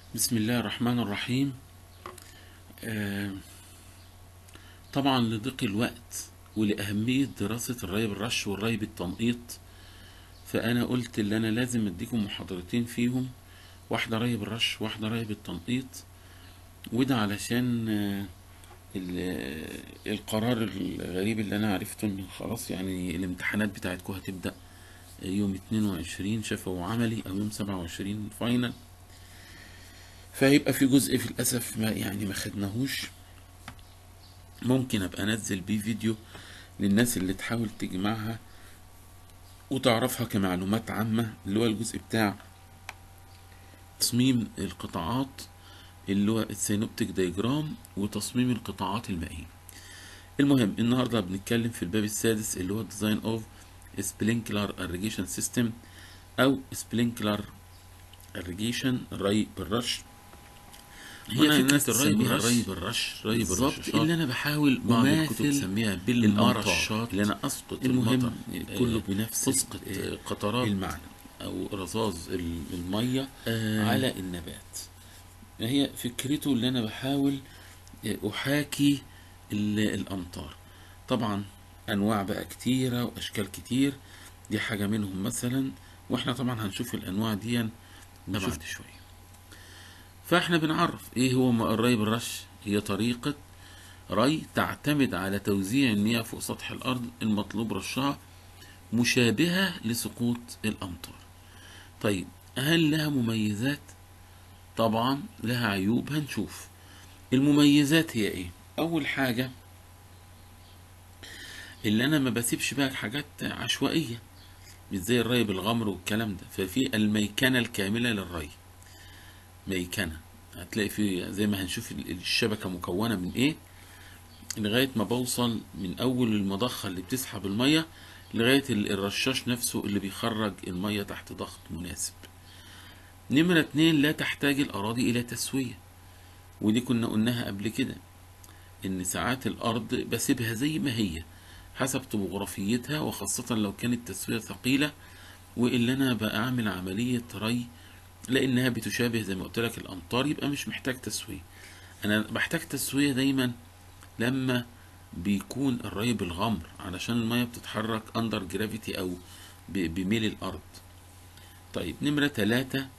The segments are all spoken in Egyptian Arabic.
بسم الله الرحمن الرحيم آه، طبعا لضيق الوقت ولأهمية دراسة الري بالرش والري بالتنقيط فأنا قلت اللي أنا لازم أديكم محاضرتين فيهم واحدة ري بالرش واحدة ري بالتنقيط وده علشان آه، ال- القرار الغريب اللي أنا عرفته إن خلاص يعني الامتحانات بتاعتكم هتبدأ يوم 22 شفوي وعملي أو يوم 27 فاينل فهيبقى في جزء في الأسف ما يعني ما خدناهوش ممكن أبقى أنزل بيه فيديو للناس اللي تحاول تجمعها وتعرفها كمعلومات عامة اللي هو الجزء بتاع تصميم القطاعات اللي هو السينوبتيك دايجرام وتصميم القطاعات المائية المهم النهاردة بنتكلم في الباب السادس اللي هو ديزاين اوف سبلينكلر irrigation سيستم او سبلينكلر irrigation الري بالرش هي هنا فكرة الناس الري تسميها بالرش ري بالرش ري بالظبط بالرشاشات اللي انا بحاول بعض الكتب اماثل تسميها الامطار بالمرشات اللي انا اسقط المهم المطر كله آه، بنفس تسقط آه، آه، قطرات المعنى او رذاذ ال- الميه آه، على النبات هي فكرته اللي انا بحاول آه، احاكي ال- الامطار طبعا انواع بقى كتيره واشكال كتير دي حاجه منهم مثلا واحنا طبعا هنشوف الانواع دي بعد شفت شويه فاحنا بنعرف ايه هو م- الري بالرش هي طريقة ري تعتمد على توزيع المياه فوق سطح الارض المطلوب رشها مشابهة لسقوط الامطار طيب هل لها مميزات طبعا لها عيوب هنشوف المميزات هي ايه اول حاجة اللي انا ما بسيبش بقى حاجات عشوائية مش زي الري بالغمر والكلام ده ففي الميكنة الكاملة للري ميكنة هتلاقي في زي ما هنشوف ال- الشبكة مكونة من ايه لغاية ما بوصل من أول المضخة اللي بتسحب المية لغاية ال- الرشاش نفسه اللي بيخرج المية تحت ضغط مناسب نمرة اتنين لا تحتاج الأراضي إلى تسوية ودي كنا قلناها قبل كده إن ساعات الأرض بسيبها زي ما هي حسب طبوغرافيتها وخاصة لو كانت تسوية ثقيلة وإلا أنا بعمل عملية ري لانها بتشابه زي ما قلت لك الامطار يبقى مش محتاج تسويه انا بحتاج تسويه دايما لما بيكون الري بالغمر علشان الميه بتتحرك اندر جرافيتي او ب- بميل الارض طيب نمرة ثلاثة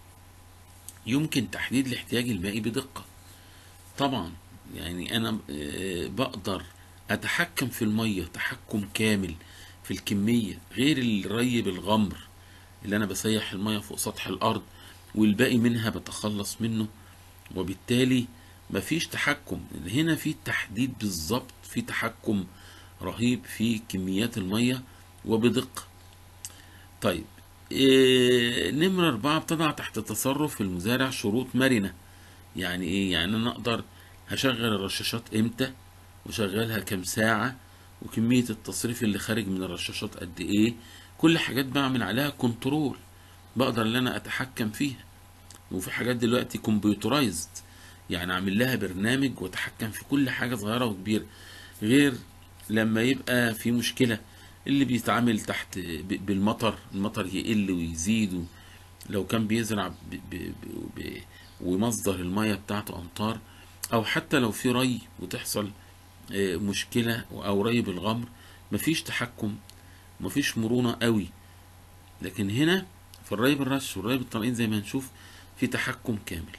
يمكن تحديد الاحتياج المائي بدقة طبعا يعني انا آه، بقدر اتحكم في الميه تحكم كامل في الكميه غير الري بالغمر اللي انا بسيح الميه فوق سطح الارض والباقي منها بتخلص منه وبالتالي مفيش تحكم هنا في تحديد بالظبط في تحكم رهيب في كميات الميه وبدقه طيب إيه نمرة أربعة بتضع تحت تصرف المزارع شروط مرنة يعني إيه؟ يعني أنا أقدر هشغل الرشاشات إمتى وشغلها كام ساعة وكمية التصريف اللي خارج من الرشاشات قد إيه كل حاجات بعمل عليها كنترول بقدر إن أنا أتحكم فيها وفي حاجات دلوقتي كمبيوترايزد يعني أعمل لها برنامج وأتحكم في كل حاجة صغيرة وكبيرة غير لما يبقى في مشكلة اللي بيتعامل تحت ب- بالمطر المطر يقل ويزيد و- لو كان بيزرع ب ب ب ب ومصدر المية بتاعته أمطار أو حتى لو في ري وتحصل آه، مشكلة أو ري بالغمر مفيش تحكم مفيش مرونة قوي لكن هنا في الري بالرش والري بالتنقيط زي ما هنشوف في تحكم كامل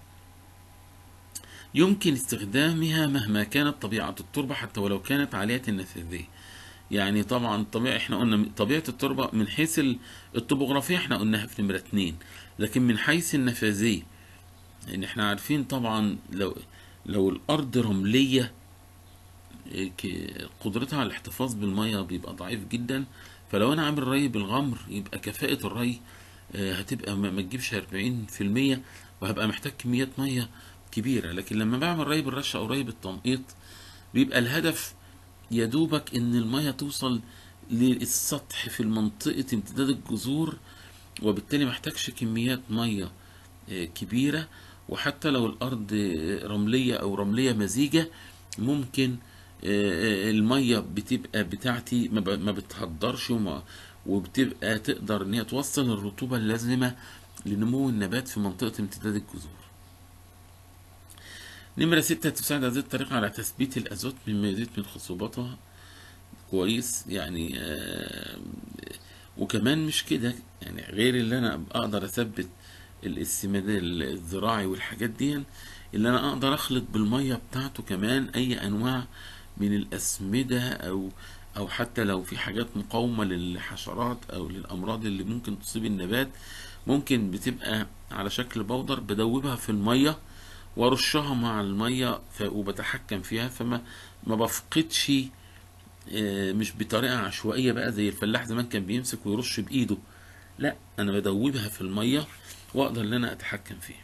يمكن استخدامها مهما كانت طبيعة التربة حتى ولو كانت عالية النفاذية يعني طبعا طبيعة احنا قلنا طبيعة التربة من حيث ال- الطبوغرافية احنا قلناها في نمرة اتنين لكن من حيث النفاذية ان احنا عارفين طبعا لو لو الارض رملية إيه، ك- قدرتها على الاحتفاظ بالمية بيبقى ضعيف جدا فلو انا عامل ري بالغمر يبقى كفاءة الري آه، هتبقى ما ما تجيبش 40% وهبقى محتاج كميات مية كبيرة لكن لما بعمل ري بالرش او ري بالتنقيط بيبقى الهدف يا دوبك ان المية توصل للسطح في منطقة امتداد الجذور وبالتالي محتاجش كميات مية آه، كبيرة وحتى لو الأرض آه، رملية أو رملية مزيجة ممكن آه، آه، المية بتبقى بتاعتي ما ب- ما بتهدرش وما وبتبقى تقدر ان هي توصل الرطوبة اللازمة لنمو النبات في منطقة امتداد الجذور نمرة ستة تساعد هذه الطريقة على تثبيت الأزوت مما يزيد من خصوبتها كويس يعني آه وكمان مش كده يعني غير اللي أنا أقدر أثبت الاستمداد الزراعي والحاجات دي اللي أنا أقدر أخلط بالمية بتاعته كمان أي أنواع من الأسمدة أو أو حتى لو في حاجات مقاومة للحشرات أو للأمراض اللي ممكن تصيب النبات ممكن بتبقى على شكل بودر بدوبها في المية وارشها مع الميه ف... وبتحكم فيها فما ما بفقدش آه، مش بطريقه عشوائيه بقى زي الفلاح زمان كان بيمسك ويرش بايده لا انا بدوبها في الميه واقدر ان انا اتحكم فيها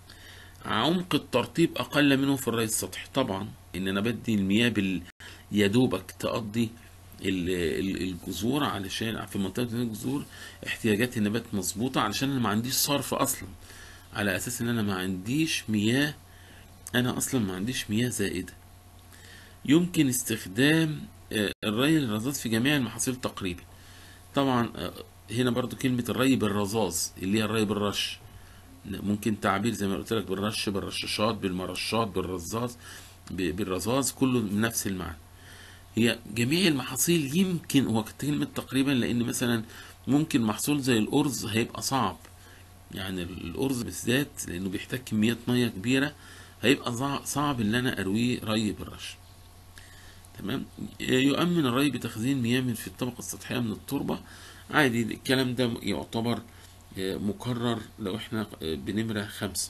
عمق الترطيب اقل منه في الري السطحي طبعا ان انا بدي المياه بال يا دوبك تقضي ال- ال- الجذور علشان في منطقه الجذور احتياجات النبات مظبوطه علشان انا ما عنديش صرف اصلا على اساس ان انا ما عنديش مياه انا اصلا ما عنديش مياه زائده يمكن استخدام آه، الري للرذاذ في جميع المحاصيل تقريبا طبعا آه، هنا برضو كلمة الري بالرذاذ اللي هي الري بالرش ممكن تعبير زي ما قلت لك بالرش بالرشاشات بالمرشات بالرذاذ ب- بالرذاذ كله من نفس المعنى هي جميع المحاصيل يمكن هو كلمة تقريبا لأن مثلا ممكن محصول زي الأرز هيبقى صعب يعني الأرز بالذات لأنه بيحتاج كميات مية كبيرة هيبقى صع- صعب إن أنا أرويه ري بالرش تمام يؤمن الري بتخزين مياه من في الطبقة السطحية من التربة عادي الكلام ده يعتبر آه، مكرر لو احنا آه، بنمرة خمسة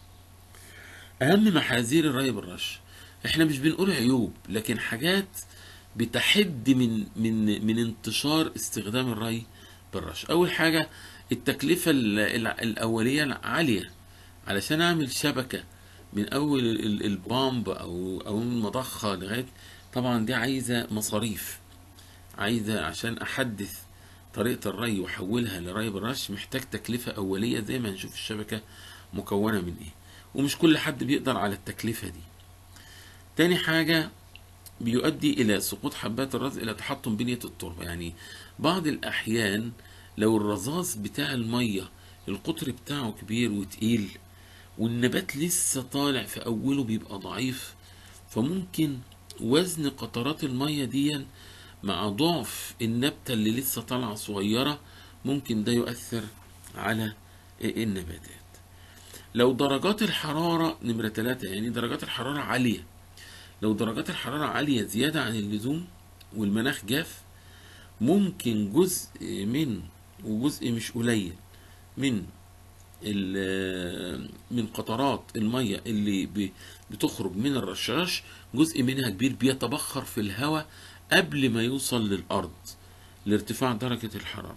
أهم محاذير الري بالرش احنا مش بنقول عيوب لكن حاجات بتحد من من من انتشار استخدام الري بالرش أول حاجة التكلفة ال- ال- الأولية عالية علشان أعمل شبكة من أول ال- ال- البامب أو أو المضخة لغاية طبعا دي عايزة مصاريف عايزة عشان أحدث طريقة الري وأحولها لري بالرش محتاج تكلفة أولية زي ما هنشوف الشبكة مكونة من إيه ومش كل حد بيقدر على التكلفة دي تاني حاجة بيؤدي إلى سقوط حبات الرز إلى تحطم بنية التربة يعني بعض الأحيان لو الرذاذ بتاع المية القطر بتاعه كبير وتقيل والنبات لسه طالع في أوله بيبقى ضعيف فممكن وزن قطرات المية دي مع ضعف النبتة اللي لسه طالعة صغيرة ممكن ده يؤثر على النباتات لو درجات الحرارة نمرة ثلاثة يعني درجات الحرارة عالية لو درجات الحرارة عالية زيادة عن اللزوم والمناخ جاف ممكن جزء من وجزء مش قليل من ال- من قطرات المية اللي ب- بتخرج من الرشاش جزء منها كبير بيتبخر في الهواء قبل ما يوصل للأرض لارتفاع درجة الحرارة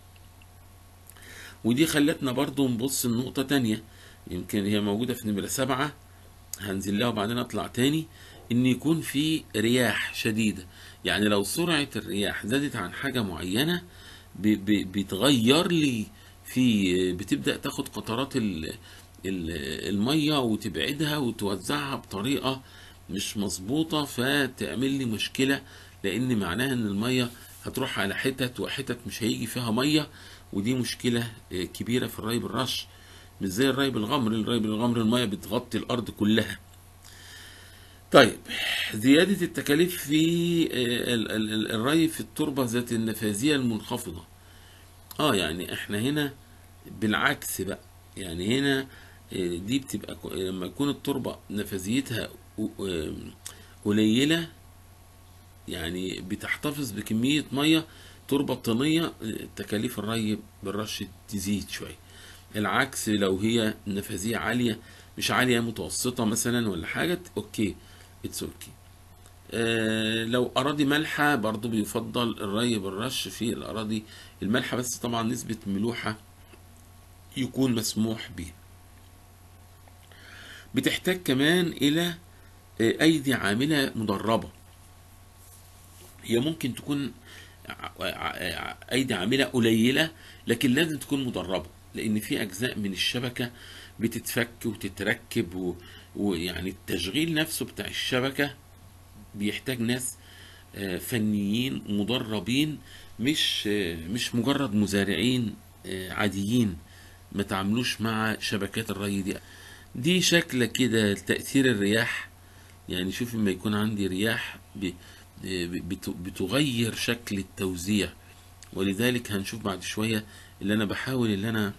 ودي خلتنا برضو نبص لنقطة تانية يمكن هي موجودة في نمرة سبعة هنزل لها وبعدين اطلع تاني ان يكون في رياح شديدة يعني لو سرعة الرياح زادت عن حاجة معينة ب- ب- بتغير لي في بتبدأ تاخد قطرات ال- ال- المية وتبعدها وتوزعها بطريقة مش مظبوطة فتعمل لي مشكلة لأن معناها إن المية هتروح على حتت وحتت مش هيجي فيها مية ودي مشكلة آه، كبيرة في الري بالرش مش زي الري بالغمر الري بالغمر المية بتغطي الأرض كلها طيب زيادة التكاليف في آه، ال- ال- ال- الري في التربة ذات النفاذية المنخفضة اه يعني احنا هنا بالعكس بقى يعني هنا آه، دي بتبقى كو- لما يكون التربة نفاذيتها قو- آه، قليلة يعني بتحتفظ بكمية مية تربة طينية آه، تكاليف الري بالرش تزيد شوية العكس لو هي نفاذية عالية مش عالية متوسطة مثلا ولا حاجة اوكي اتس اوكي آه، لو أراضي مالحة برضو بيفضل الري بالرش في الأراضي المالحة بس طبعا نسبة ملوحة يكون مسموح بيها بتحتاج كمان إلى آه، أيدي عاملة مدربة هي ممكن تكون ع- ع- أيدي عاملة قليلة لكن لازم تكون مدربة لأن في أجزاء من الشبكة بتتفك وتتركب و- ويعني التشغيل نفسه بتاع الشبكة بيحتاج ناس آه، فنيين مدربين مش آه، مش مجرد مزارعين آه، عاديين ما تعاملوش مع شبكات الري دي دي شكل كده تأثير الرياح يعني شوف لما يكون عندي رياح ب- بت- بتغير شكل التوزيع ولذلك هنشوف بعد شوية اللي أنا بحاول اللي أنا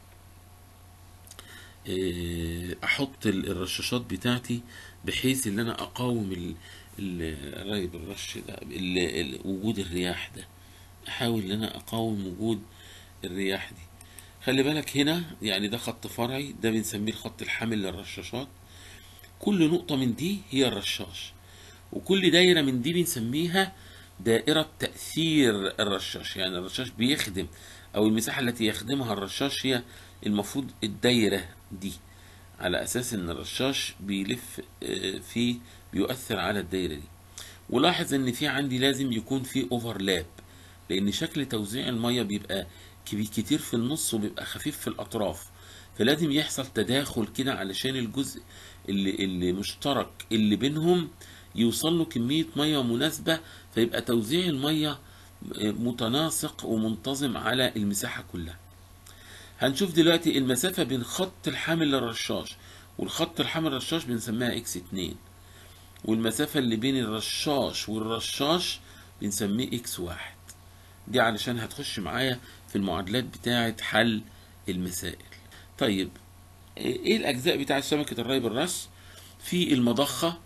آه، أحط ال- الرشاشات بتاعتي بحيث إن أنا أقاوم ال- ال- الري بالرش ده ال- ال- وجود الرياح ده أحاول إن أنا أقاوم وجود الرياح دي خلي بالك هنا يعني ده خط فرعي ده بنسميه الخط الحامل للرشاشات كل نقطة من دي هي الرشاش وكل دايرة من دي بنسميها دائرة تأثير الرشاش يعني الرشاش بيخدم أو المساحة التي يخدمها الرشاش هي المفروض الدايرة دي على أساس إن الرشاش بيلف آه، في بيؤثر على الدايرة دي ولاحظ إن في عندي لازم يكون في اوفرلاب لأن شكل توزيع المية بيبقى كبي- كتير في النص وبيبقى خفيف في الأطراف فلازم يحصل تداخل كده علشان الجزء اللي, اللي مشترك اللي بينهم يوصل له كمية مية مناسبة فيبقى توزيع المية متناسق ومنتظم على المساحة كلها هنشوف دلوقتي المسافة بين خط الحامل للرشاش والخط الحامل للرشاش بنسميها اكس 2 والمسافة اللي بين الرشاش والرشاش بنسميه اكس واحد دي علشان هتخش معايا في المعادلات بتاعة حل المسائل طيب ايه الاجزاء بتاعة شبكة الري بالرش في المضخة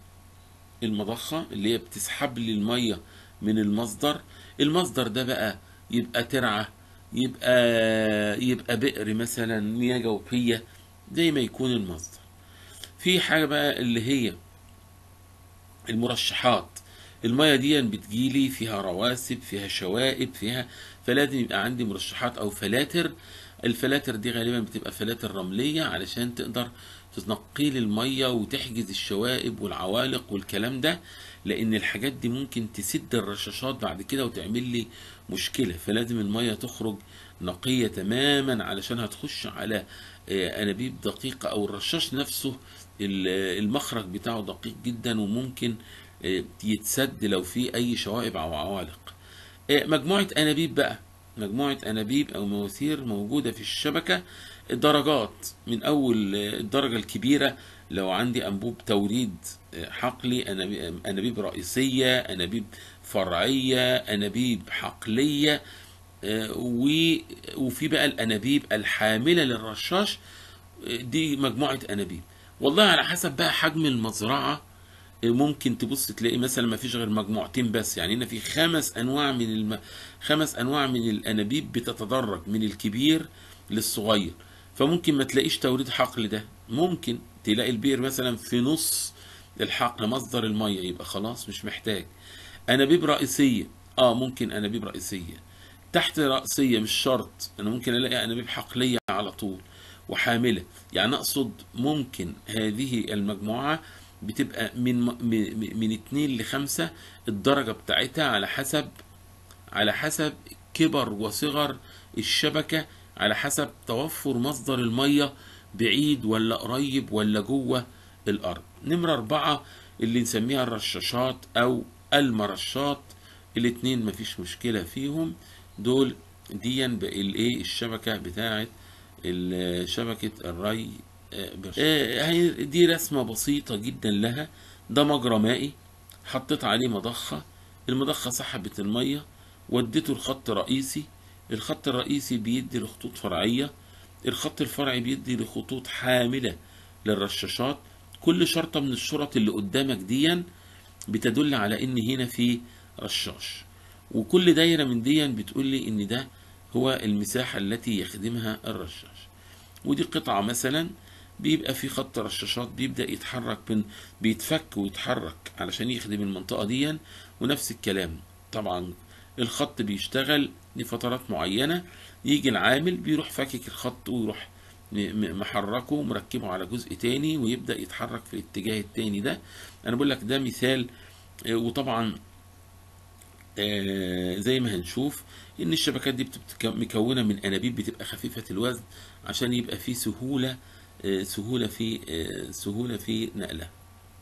المضخة اللي هي بتسحب لي المية من المصدر المصدر ده بقى يبقى ترعة يبقى يبقى بئر مثلا مياه جوفية زي ما يكون المصدر في حاجة بقى اللي هي المرشحات المية دي بتجيلي فيها رواسب فيها شوائب فيها فلازم يبقى عندي مرشحات او فلاتر الفلاتر دي غالبا بتبقى فلاتر رملية علشان تقدر تنقي لي المية وتحجز الشوائب والعوالق والكلام ده لان الحاجات دي ممكن تسد الرشاشات بعد كده وتعمل لي مشكلة فلازم المية تخرج نقية تماما علشان هتخش على آه، انابيب دقيقة او الرشاش نفسه ال- المخرج بتاعه دقيق جدا وممكن آه، يتسد لو في اي شوائب او عوالق آه، مجموعة انابيب بقى مجموعة انابيب او مواسير موجودة في الشبكة درجات من اول آه، الدرجة الكبيرة لو عندي انبوب توريد آه، حقلي أنابيب- انابيب رئيسية انابيب فرعية انابيب حقلية آه، و- وفي بقى الانابيب الحاملة للرشاش آه، دي مجموعة انابيب والله على حسب بقى حجم المزرعة ممكن تبص تلاقي مثلا ما فيش غير مجموعتين بس يعني هنا في خمس انواع من الم... خمس انواع من الانابيب بتتدرج من الكبير للصغير فممكن ما تلاقيش توريد حقل ده ممكن تلاقي البئر مثلا في نص الحقل مصدر المية يبقى خلاص مش محتاج انابيب رئيسية اه ممكن انابيب رئيسية تحت رأسية مش شرط انا ممكن الاقي انابيب حقلية على طول وحاملة يعني اقصد ممكن هذه المجموعة بتبقى من من من اتنين لخمسة الدرجة بتاعتها على حسب على حسب كبر وصغر الشبكة على حسب توفر مصدر المية بعيد ولا قريب ولا جوه الأرض نمرة أربعة اللي نسميها الرشاشات أو المرشات الاتنين مفيش مشكلة فيهم دول ديا الايه الشبكة بتاعت ال- شبكة الري آه، برش. آه، هي- دي رسمة بسيطة جدا لها ده مجرى مائي حطيت عليه مضخة المضخة سحبت المية ودته لخط رئيسي الخط الرئيسي بيدي لخطوط فرعية الخط الفرعي بيدي لخطوط حاملة للرشاشات كل شرطة من الشرط اللي قدامك ديا بتدل على ان هنا في رشاش وكل دايرة من دي بتقول لي ان ده هو المساحة التي يخدمها الرشاش ودي قطعة مثلا بيبقى في خط رشاشات بيبدأ يتحرك من بيتفك ويتحرك علشان يخدم المنطقة دي ونفس الكلام طبعا الخط بيشتغل لفترات معينة يجي العامل بيروح فاكك الخط ويروح م- م- محركه ومركبه على جزء تاني ويبدأ يتحرك في الاتجاه التاني ده انا بقول لك ده مثال آه، وطبعا آه، زي ما هنشوف ان الشبكات دي بتبقى مكونه من انابيب بتبقى خفيفه الوزن عشان يبقى في سهوله آه، سهوله في آه، سهوله في نقلها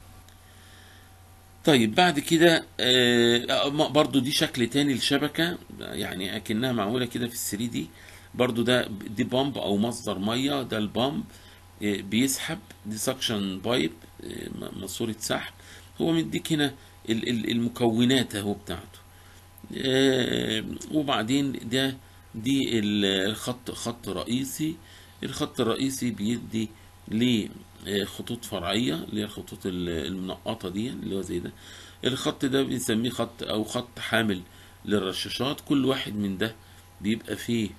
طيب بعد كده آه، برضو دي شكل تاني للشبكه يعني اكنها معموله كده في الثري دي برضو ده دي بامب او مصدر ميه ده البامب آه، بيسحب دي سكشن بايب ماسوره سحب هو مديك هنا ال- ال- المكونات اهو بتاعته آه، وبعدين ده دي ال- الخط خط رئيسي الخط الرئيسي بيدي لخطوط فرعية اللي هي الخطوط ال- المنقطة دي اللي هو زي ده الخط ده بنسميه خط أو خط حامل للرشاشات كل واحد من ده بيبقى فيه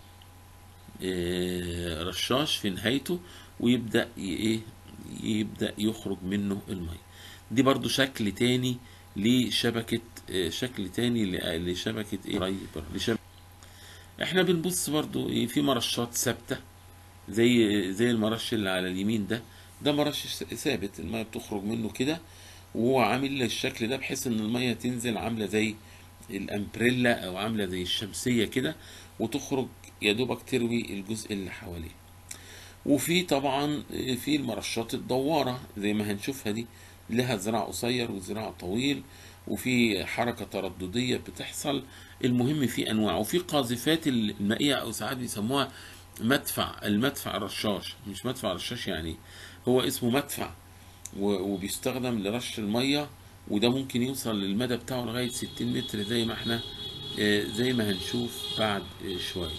آه، رشاش في نهايته ويبدأ ي- ايه يبدأ يخرج منه المية دي برضو شكل تاني لشبكة آه، شكل تاني ل- لشبكة ايه ري بر- لشبكة احنا بنبص برضو ايه في مرشات ثابتة زي زي المرش اللي على اليمين ده ده مرش س- ثابت المية بتخرج منه كده وهو عامل الشكل ده بحيث ان المية تنزل عاملة زي الامبريلا او عاملة زي الشمسية كده وتخرج يا دوبك تروي الجزء اللي حواليه وفي طبعا في المرشات الدوارة زي ما هنشوفها دي لها ذراع قصير وذراع طويل وفي حركة ترددية بتحصل المهم في أنواع وفي قاذفات المائية أو ساعات بيسموها مدفع المدفع الرشاش مش مدفع رشاش يعني هو اسمه مدفع و- وبيستخدم لرش المية وده ممكن يوصل للمدى بتاعه لغاية 60 متر زي ما احنا آه، زي ما هنشوف بعد آه، شوية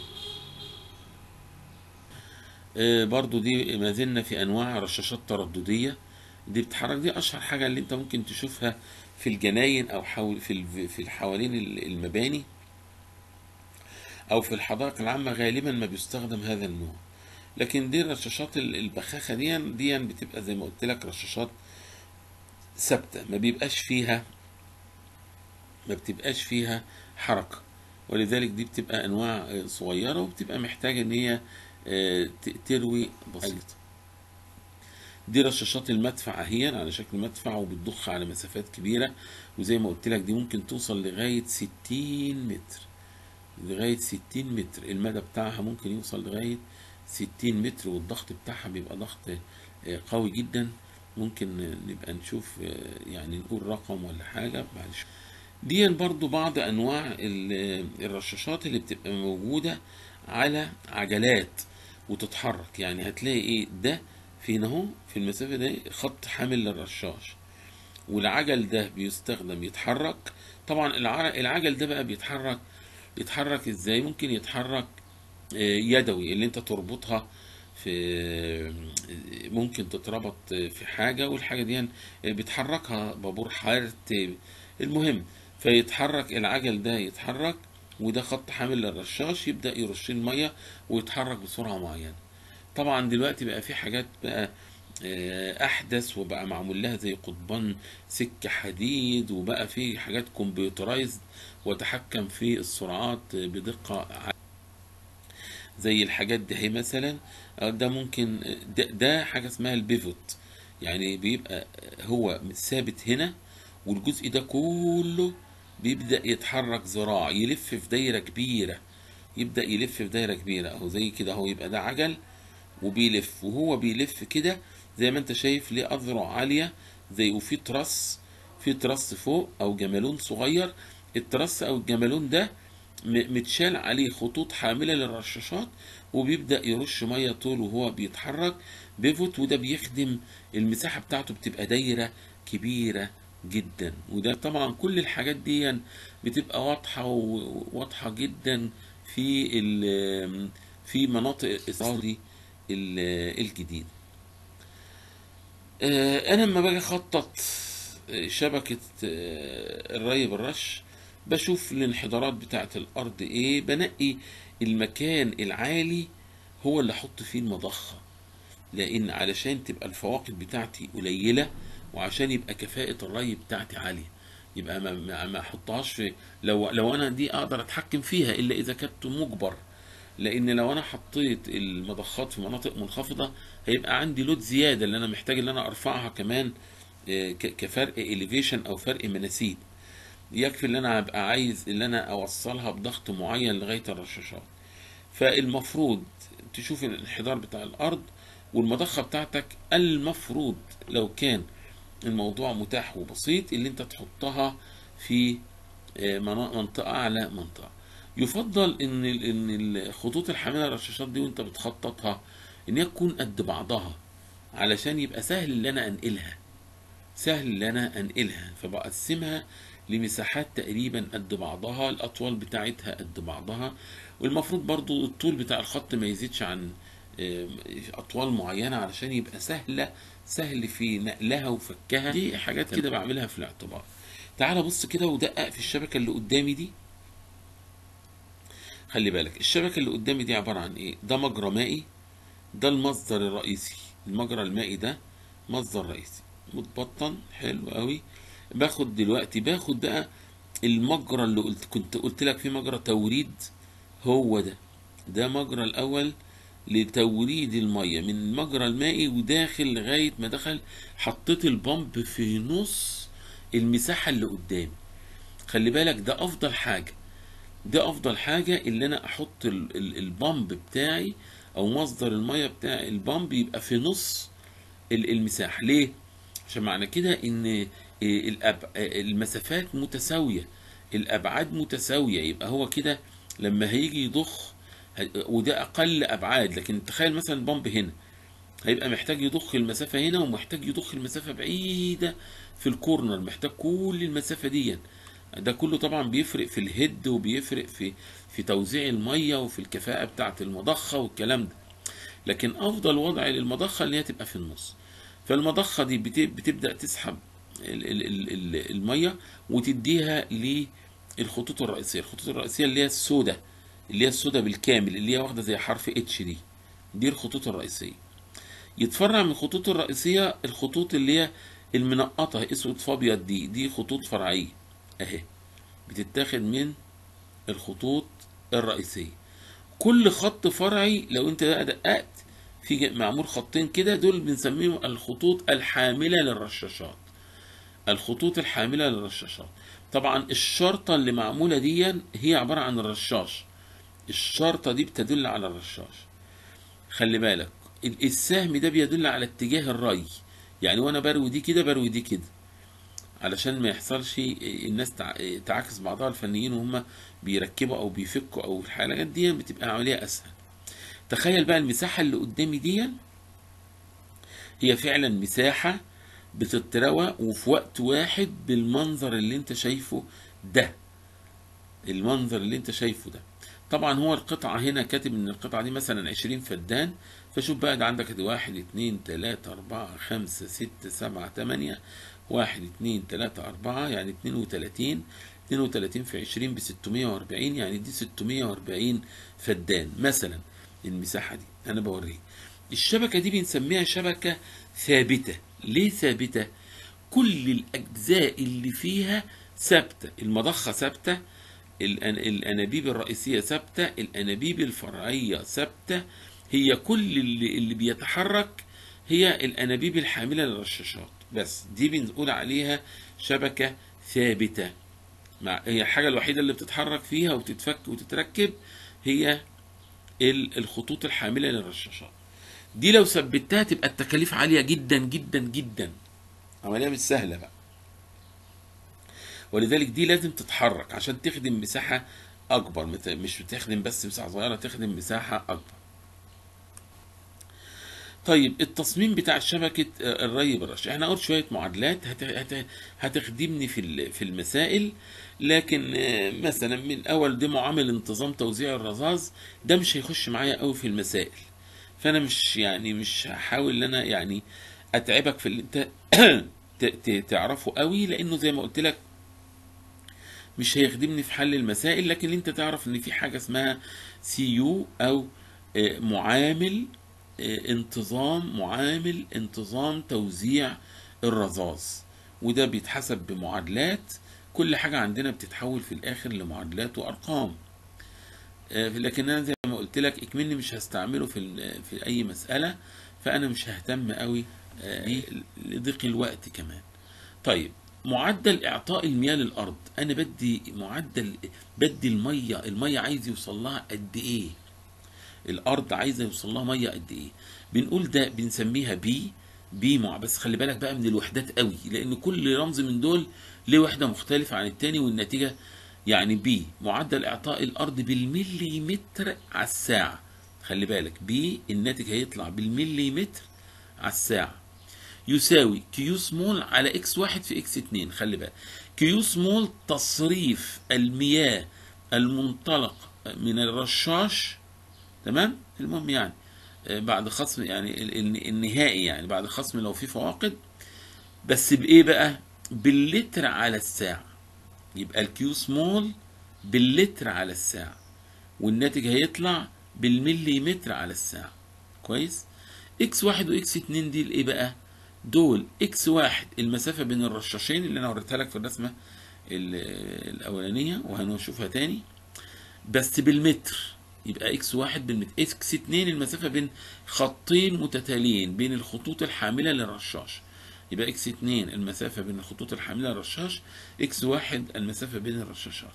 آه، برضو دي ما زلنا في انواع رشاشات تردديه دي بتتحرك دي اشهر حاجه اللي انت ممكن تشوفها في الجناين او حول في الف- في حوالين ال- المباني او في الحدائق العامه غالبا ما بيستخدم هذا النوع لكن دي الرشاشات ال- البخاخه دي دي بتبقى زي ما قلت لك رشاشات ثابته ما بيبقاش فيها ما بتبقاش فيها حركه ولذلك دي بتبقى انواع آه، صغيره وبتبقى محتاجه ان هي آه، ت- تروي بسيط دي رشاشات المدفع اهي على شكل مدفع وبتضخ على مسافات كبيره وزي ما قلت لك دي ممكن توصل لغايه 60 متر لغايه 60 متر المدى بتاعها ممكن يوصل لغايه 60 متر والضغط بتاعها بيبقى ضغط آه، قوي جدا ممكن آه، نبقى نشوف آه، يعني نقول رقم ولا حاجه بعد شوية دي برضو بعض انواع ال- الرشاشات اللي بتبقى موجودة على عجلات وتتحرك يعني هتلاقي ايه ده فين اهو في المسافة دي خط حامل للرشاش والعجل ده بيستخدم يتحرك طبعا الع- العجل ده بقى بيتحرك يتحرك ازاي ممكن يتحرك آه، يدوي اللي انت تربطها في ممكن تتربط في حاجة والحاجة دي بتحركها بابور حارت المهم فيتحرك العجل ده يتحرك وده خط حامل للرشاش يبدأ يرش المية ويتحرك بسرعة معينة طبعا دلوقتي بقى في حاجات بقى آه، احدث وبقى معمول لها زي قضبان سكة حديد وبقى في حاجات كمبيوترايزد وتحكم في السرعات بدقة زي الحاجات دي هي مثلا آه، ده ممكن ده, ده حاجة اسمها البيفوت يعني بيبقى هو ثابت هنا والجزء ده كله بيبدأ يتحرك ذراع يلف في دايرة كبيرة يبدأ يلف في دايرة كبيرة اهو زي كده اهو يبقى ده عجل وبيلف وهو بيلف كده زي ما انت شايف ليه اذرع عالية زي وفي ترس في ترس فوق او جمالون صغير الترس او الجمالون ده م- متشال عليه خطوط حاملة للرشاشات وبيبدأ يرش مية طول وهو بيتحرك بيفوت وده بيخدم المساحة بتاعته بتبقى دايرة كبيرة جدا وده طبعا كل الحاجات دي بتبقى واضحة وواضحة جدا في ال- في مناطق الصعيدي ال- الجديد آه، انا لما باجي اخطط آه، شبكة آه، الري بالرش بشوف الانحدارات بتاعة الارض ايه بنقي المكان العالي هو اللي احط فيه المضخة لان علشان تبقى الفواقد بتاعتي قليلة وعشان يبقى كفاءة الري بتاعتي عالية يبقى ما ما ما احطهاش في لو لو انا دي اقدر اتحكم فيها الا اذا كنت مجبر لان لو انا حطيت المضخات في مناطق منخفضه هيبقى عندي لود زياده اللي انا محتاج ان انا ارفعها كمان آه، ك- كفرق اليفيشن او فرق مناسيب يكفي ان انا ابقى عايز ان انا اوصلها بضغط معين لغايه الرشاشات فالمفروض تشوف الانحدار بتاع الارض والمضخه بتاعتك المفروض لو كان الموضوع متاح وبسيط اللي انت تحطها في آه، منا- منطقه اعلى منطقه يفضل ان ال- ان الخطوط الحامله للرشاشات دي وانت بتخططها ان هي تكون قد بعضها علشان يبقى سهل ان انا انقلها سهل ان انا انقلها فبقسمها لمساحات تقريبا قد بعضها الاطوال بتاعتها قد بعضها والمفروض برضو الطول بتاع الخط ما يزيدش عن آه، اطوال معينه علشان يبقى سهله سهل في نقلها وفكها دي حاجات كده بعملها في الاعتبار تعال بص كده ودقق في الشبكه اللي قدامي دي خلي بالك الشبكه اللي قدامي دي عباره عن ايه ده مجرى مائي ده المصدر الرئيسي المجرى المائي ده مصدر رئيسي متبطن حلو قوي باخد دلوقتي باخد بقى المجرى اللي قلت كنت قلت لك في مجرى توريد هو ده ده مجرى الاول لتوريد الميه من المجرى المائي وداخل لغايه ما دخل حطيت البامب في نص المساحه اللي قدامي خلي بالك ده افضل حاجه ده افضل حاجه اللي انا احط ال- ال- البامب بتاعي او مصدر الميه بتاع البامب يبقى في نص ال- المساحه ليه عشان معنى كده ان الأب... المسافات متساويه الابعاد متساويه يبقى هو كده لما هيجي يضخ ه- وده اقل ابعاد لكن تخيل مثلا البامب هنا هيبقى محتاج يضخ المسافة هنا ومحتاج يضخ المسافة بعيدة في الكورنر محتاج كل المسافة دي ده كله طبعا بيفرق في الهيد وبيفرق في في توزيع المية وفي الكفاءة بتاعة المضخة والكلام ده لكن افضل وضع للمضخة اللي هي تبقى في النص فالمضخة دي بت- بتبدأ تسحب ال- ال- ال- ال- المية وتديها للخطوط الرئيسية الخطوط الرئيسية اللي هي السوداء اللي هي السوداء بالكامل اللي هي واخدة زي حرف اتش دي دي الخطوط الرئيسية يتفرع من الخطوط الرئيسية الخطوط اللي هي المنقطة اسود فابيض دي دي خطوط فرعية اهي بتتاخد من الخطوط الرئيسية كل خط فرعي لو انت بقى دققت في ج- معمول خطين كده دول بنسميهم الخطوط الحاملة للرشاشات الخطوط الحاملة للرشاشات طبعا الشرطة اللي معمولة دي هي عبارة عن الرشاش الشرطة دي بتدل على الرشاش خلي بالك ال- السهم ده بيدل على اتجاه الري يعني وانا بروي دي كده بروي دي كده علشان ما يحصلش الناس تع- تعاكس بعضها الفنيين وهم بيركبوا او بيفكوا او الحاجات دي بتبقى عملية اسهل تخيل بقى المساحة اللي قدامي دي هي فعلا مساحة بتتروى وفي وقت واحد بالمنظر اللي انت شايفه ده المنظر اللي انت شايفه ده طبعا هو القطعة هنا كاتب ان القطعة دي مثلا 20 فدان فشوف بقى ده عندك ادي واحد اتنين تلاتة اربعة خمسة ستة سبعة تمانية واحد اتنين تلاتة اربعة يعني اتنين وتلاتين اتنين وتلاتين في عشرين بستمية واربعين يعني دي ستمية واربعين فدان مثلا المساحة دي انا بوريك الشبكة دي بنسميها شبكة ثابتة ليه ثابتة كل الأجزاء اللي فيها ثابتة المضخة ثابتة الأن- الأنابيب الرئيسية ثابتة الأنابيب الفرعية ثابتة هي كل اللي, اللي بيتحرك هي الأنابيب الحاملة للرشاشات بس دي بنقول عليها شبكة ثابتة مع هي الحاجة الوحيدة اللي بتتحرك فيها وتتفك وتتركب هي ال- الخطوط الحاملة للرشاشات دي لو ثبتها تبقى التكاليف عالية جدا جدا جدا عملية مش سهلة بقى ولذلك دي لازم تتحرك عشان تخدم مساحة أكبر مت- مش بتخدم بس مساحة صغيرة تخدم مساحة أكبر طيب التصميم بتاع شبكة آه، الري بالرش احنا قلت شوية معادلات هت... هت... هتخدمني في ال- في المسائل لكن آه، مثلا من اول ده معامل انتظام توزيع الرذاذ ده مش هيخش معايا قوي في المسائل فانا مش يعني مش هحاول ان انا يعني اتعبك في اللي انت ت- ت- تعرفه قوي لانه زي ما قلت لك مش هيخدمني في حل المسائل لكن انت تعرف ان في حاجه اسمها سي يو او آه، معامل آه، انتظام معامل انتظام توزيع الرذاذ وده بيتحسب بمعادلات كل حاجه عندنا بتتحول في الاخر لمعادلات وارقام آه، لكن انا زي ما قلت لك اكمني مش هستعمله في ال- في اي مساله فانا مش ههتم قوي آه، بيه لضيق الوقت كمان طيب معدل اعطاء المياه للارض انا بدي معدل بدي الميه الميه عايز يوصل لها قد ايه الارض عايزه يوصل لها ميه قد ايه بنقول ده بنسميها بي بي مع بس خلي بالك بقى من الوحدات قوي لان كل رمز من دول ليه وحده مختلفه عن التاني والنتيجه يعني بي معدل اعطاء الارض بالمليمتر على الساعه خلي بالك بي الناتج هيطلع بالمليمتر على الساعه يساوي كيو سمول على اكس واحد في اكس اتنين خلي بالك كيو سمول تصريف المياه المنطلق من الرشاش تمام المهم يعني آه، بعد خصم يعني ال- ال- النهائي يعني بعد خصم لو في فواقد بس بايه بقى باللتر على الساعه يبقى الكيو سمول باللتر على الساعه والناتج هيطلع بالمليمتر على الساعه كويس اكس واحد واكس اتنين دي الايه بقى دول اكس واحد المسافه بين الرشاشين اللي انا وريتها لك في الرسمه ال- الاولانيه وهنشوفها تاني بس بالمتر يبقى اكس واحد بالمتر اكس اتنين المسافة بين خطين متتاليين بين الخطوط الحاملة للرشاش يبقى اكس اتنين المسافة بين الخطوط الحاملة للرشاش اكس واحد المسافة بين الرشاشات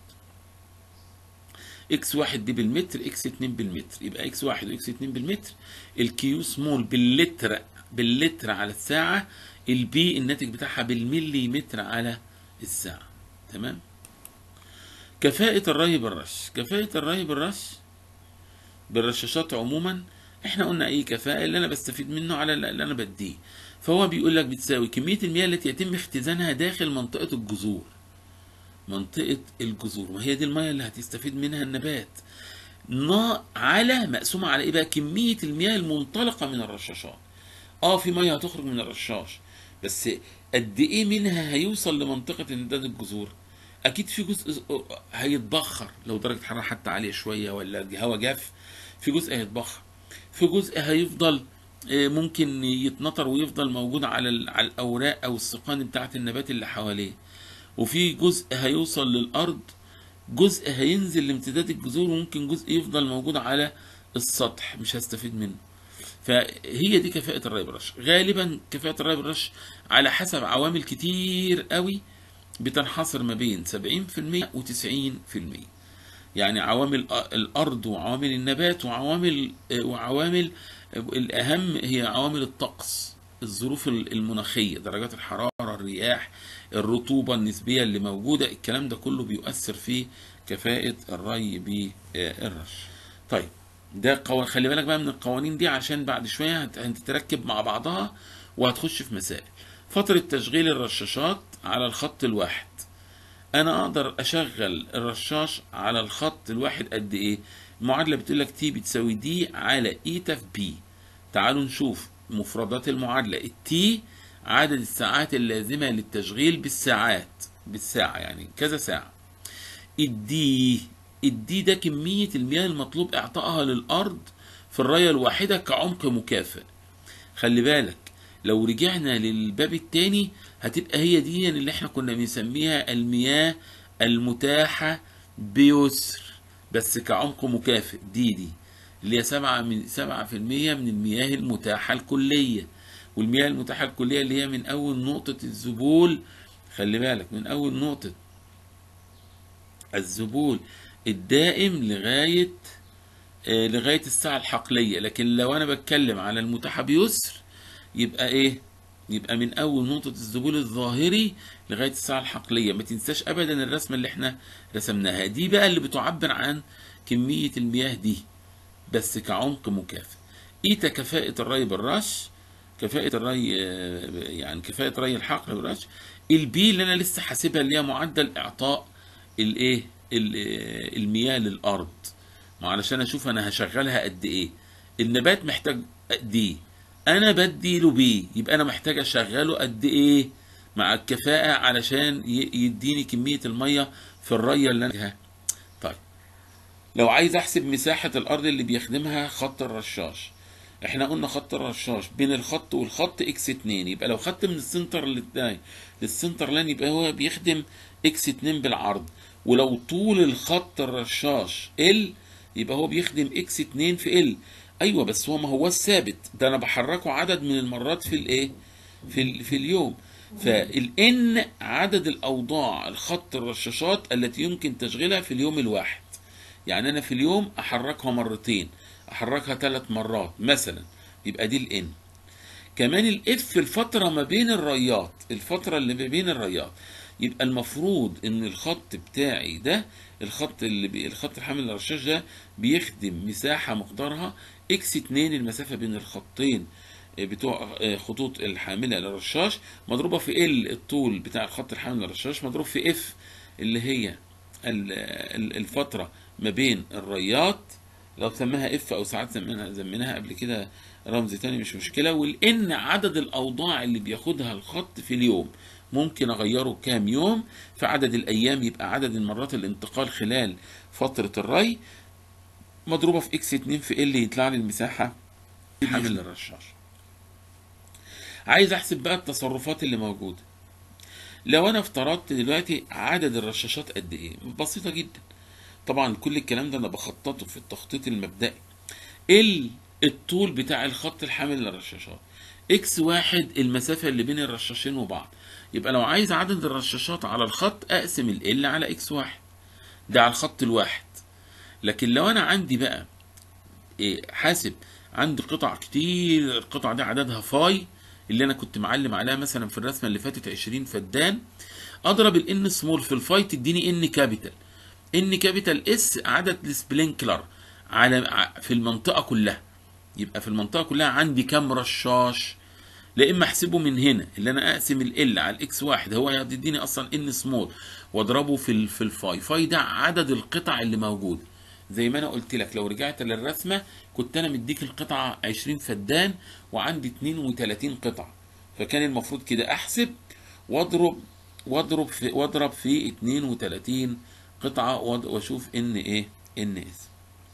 اكس واحد دي بالمتر اكس اتنين بالمتر يبقى اكس واحد واكس اتنين بالمتر الكيو سمول باللتر باللتر على الساعة البي الناتج بتاعها بالمليمتر على الساعة تمام كفاءة الري بالرش كفاءة الري بالرش بالرشاشات عموما احنا قلنا ايه كفاءة اللي انا بستفيد منه على اللي انا بديه فهو بيقول لك بتساوي كمية المياه التي يتم اختزانها داخل منطقة الجذور منطقة الجذور ما هي دي المياه اللي هتستفيد منها النبات نا على مقسومة على ايه بقى كمية المياه المنطلقة من الرشاشات اه في مياه هتخرج من الرشاش بس قد ايه منها هيوصل لمنطقة امداد الجذور اكيد في جزء هيتبخر لو درجة الحرارة حتى عالية شوية ولا الهواء جاف في جزء هيتبخر في جزء هيفضل آه، ممكن يتنطر ويفضل موجود على ال- على الاوراق او السقان بتاعه النبات اللي حواليه وفي جزء هيوصل للارض جزء هينزل لامتداد الجذور وممكن جزء يفضل موجود على السطح مش هستفيد منه فهي دي كفاءة الري بالرش غالبا كفاءة الري بالرش على حسب عوامل كتير قوي بتنحصر ما بين 70% و90% يعني عوامل الارض وعوامل النبات وعوامل وعوامل الاهم هي عوامل الطقس الظروف المناخيه درجات الحراره الرياح الرطوبه النسبيه اللي موجوده الكلام ده كله بيؤثر في كفاءه الري بالرش طيب ده قوانين خلي بالك بقى من القوانين دي عشان بعد شويه هت- هتتركب مع بعضها وهتخش في مسائل فتره تشغيل الرشاشات على الخط الواحد انا اقدر اشغل الرشاش على الخط الواحد قد ايه المعادله بتقول لك تي بتساوي دي على ايتا في بي تعالوا نشوف مفردات المعادله التي عدد الساعات اللازمه للتشغيل بالساعات بالساعه يعني كذا ساعه الدي الدي ده كميه المياه المطلوب اعطائها للارض في الرايه الواحده كعمق مكافئ خلي بالك لو رجعنا للباب التاني هتبقى هي دي اللي احنا كنا بنسميها المياه المتاحة بيسر بس كعمق مكافئ دي دي اللي هي سبعة من سبعة في المية من المياه المتاحة الكلية والمياه المتاحة الكلية اللي هي من أول نقطة الذبول خلي بالك من أول نقطة الذبول الدائم لغاية آه، لغاية الساعة الحقلية لكن لو أنا بتكلم على المتاحة بيسر يبقى إيه؟ يبقى من أول نقطة الذبول الظاهري لغاية الساعة الحقلية ما تنساش أبدا الرسمة اللي احنا رسمناها دي بقى اللي بتعبر عن كمية المياه دي بس كعمق مكافئ إيتا كفاءة الري بالرش كفاءة الري آه، يعني كفاءة ري الحقل بالرش البي اللي أنا لسه حاسبها اللي هي معدل إعطاء الإيه ال- آه، المياه للأرض ما علشان أشوف أنا هشغلها قد إيه النبات محتاج دي أنا بدي له بي يبقى أنا محتاج أشغله قد إيه مع الكفاءة علشان ي- يديني كمية المية في الرية اللي أنا طيب لو عايز احسب مساحة الارض اللي بيخدمها خط الرشاش احنا قلنا خط الرشاش بين الخط والخط اكس 2 يبقى لو خدت من السنتر للتاني للسنتر لان يبقى هو بيخدم اكس 2 بالعرض ولو طول الخط الرشاش ال يبقى هو بيخدم اكس 2 في ال ايوه بس هو ما هو الثابت ده انا بحركه عدد من المرات في الايه في ال في اليوم فالان عدد الاوضاع الخط الرشاشات التي يمكن تشغيلها في اليوم الواحد يعني انا في اليوم احركها مرتين احركها ثلاث مرات مثلا يبقى دي الان كمان الاف الفتره ما بين الريات الفتره اللي ما بين الريات يبقى المفروض ان الخط بتاعي ده الخط اللي بي الخط الحامل للرشاش ده بيخدم مساحة مقدارها اكس 2 المسافة بين الخطين بتوع خطوط الحاملة للرشاش مضروبة في ال الطول بتاع الخط الحامل للرشاش مضروب في اف اللي هي الفترة ما بين الريات لو سماها اف او ساعات سميناها زميناها قبل كده رمز تاني مش مشكلة والان عدد الاوضاع اللي بياخدها الخط في اليوم ممكن اغيره كام يوم في عدد الايام يبقى عدد المرات الانتقال خلال فترة الري مضروبة في اكس 2 في ال يطلع لي المساحة حامل الرشاش عايز احسب بقى التصرفات اللي موجودة لو انا افترضت دلوقتي عدد الرشاشات قد ايه بسيطة جدا طبعا كل الكلام ده انا بخططه في التخطيط المبدئي ال الطول بتاع الخط الحامل للرشاشات اكس واحد المسافة اللي بين الرشاشين وبعض يبقى لو عايز عدد الرشاشات على الخط اقسم ال على اكس واحد ده على الخط الواحد لكن لو انا عندي بقى إيه حاسب عندي قطع كتير القطع دي عددها فاي اللي انا كنت معلم عليها مثلا في الرسمه اللي فاتت 20 فدان اضرب الان سمول في الفاي تديني ان كابيتال ان كابيتال اس عدد السبلينكلر على في المنطقه كلها يبقى في المنطقه كلها عندي كام رشاش لا اما احسبه من هنا اللي انا اقسم ال على الاكس واحد هو هيديني اصلا ان سمول واضربه في ال في الفاي فاي ده عدد القطع اللي موجوده زي ما انا قلت لك لو رجعت للرسمه كنت انا مديك القطعه 20 فدان وعندي 32 قطعه فكان المفروض كده احسب واضرب واضرب في واضرب في 32 قطعه واشوف ان ايه ان اس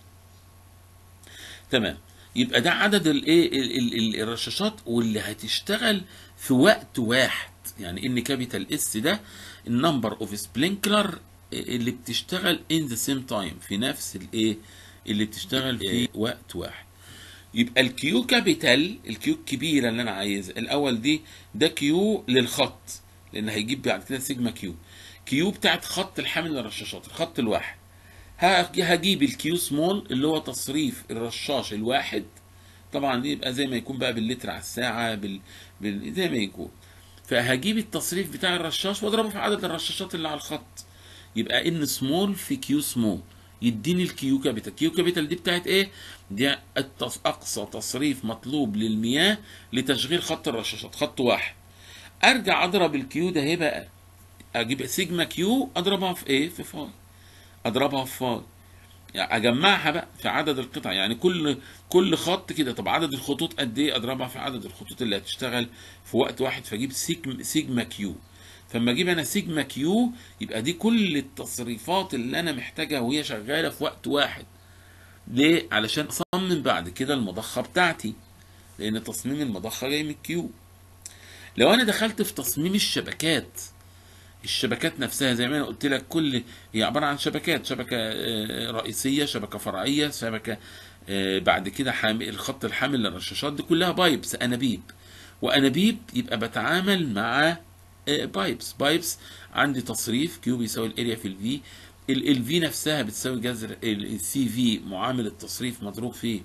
تمام يبقى ده عدد الايه الرشاشات واللي هتشتغل في وقت واحد يعني ان كابيتال اس ده النمبر اوف سبلينكلر اللي بتشتغل ان ذا سيم تايم في نفس الايه اللي بتشتغل في وقت واحد يبقى الكيو كابيتال الكيو الكبيره اللي انا عايزها الاول دي ده كيو للخط لان هيجيب بعد كده سيجما كيو كيو بتاعت خط الحامل للرشاشات الخط الواحد هجيب الكيو سمول اللي هو تصريف الرشاش الواحد طبعا دي يبقى زي ما يكون بقى باللتر على الساعه بال... بال... زي ما يكون فهجيب التصريف بتاع الرشاش واضربه في عدد الرشاشات اللي على الخط يبقى ان سمول في كيو سمول يديني الكيو كابيتال كيو كابيتال دي بتاعت ايه دي اقصى تصريف مطلوب للمياه لتشغيل خط الرشاشات خط واحد ارجع اضرب الكيو ده ايه بقى اجيب سيجما كيو اضربها في ايه في فاي اضربها في فاي يعني اجمعها بقى في عدد القطع يعني كل كل خط كده طب عدد الخطوط قد ايه اضربها في عدد الخطوط اللي هتشتغل في وقت واحد فاجيب سيجما سيجما كيو فلما اجيب انا سيجما كيو يبقى دي كل التصريفات اللي انا محتاجها وهي شغاله في وقت واحد ليه علشان اصمم بعد كده المضخه بتاعتي لان تصميم المضخه جاي من الكيو لو انا دخلت في تصميم الشبكات الشبكات نفسها زي ما انا قلت لك كل هي عباره عن شبكات شبكه رئيسيه شبكه فرعيه شبكه بعد كده حامل الخط الحامل للرشاشات دي كلها بايبس انابيب وانابيب يبقى بتعامل مع بايبس بايبس عندي تصريف كيو بيساوي الاريا في الفي الفي نفسها بتساوي جذر السي في معامل التصريف مضروب في